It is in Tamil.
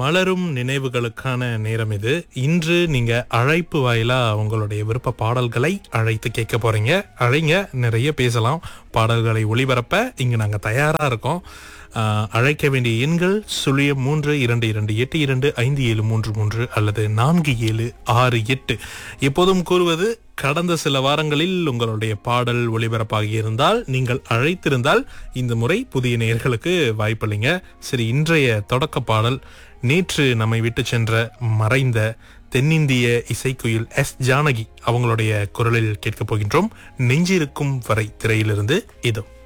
மலரும் நினைவுகளுக்கான நேரம் இது இன்று நீங்க அழைப்பு வாயிலா உங்களுடைய விருப்ப பாடல்களை அழைத்து கேட்க போறீங்க அழைங்க நிறைய பேசலாம் பாடல்களை ஒளிபரப்ப இங்க நாங்க தயாரா இருக்கோம் ஆஹ், அழைக்க வேண்டிய எண்கள் சுழியம் மூன்று இரண்டு இரண்டு எட்டு இரண்டு ஐந்து ஏழு மூன்று மூன்று அல்லது நான்கு ஏழு ஆறு எட்டு எப்போதும் கூறுவது கடந்த சில வாரங்களில் உங்களுடைய பாடல் ஒளிபரப்பாகி இருந்தால் நீங்கள் அழைத்திருந்தால் இந்த முறை புதிய நேயர்களுக்கு வாய்ப்பளிங்க சரி இன்றைய தொடக்க பாடல் நேற்று நம்மை விட்டு சென்ற மறைந்த தென்னிந்திய இசைக்குயில் எஸ் ஜானகி அவங்களுடைய குரலில் கேட்கப் போகின்றோம் நெஞ்சிருக்கும் வரை திரையிலிருந்து இதோ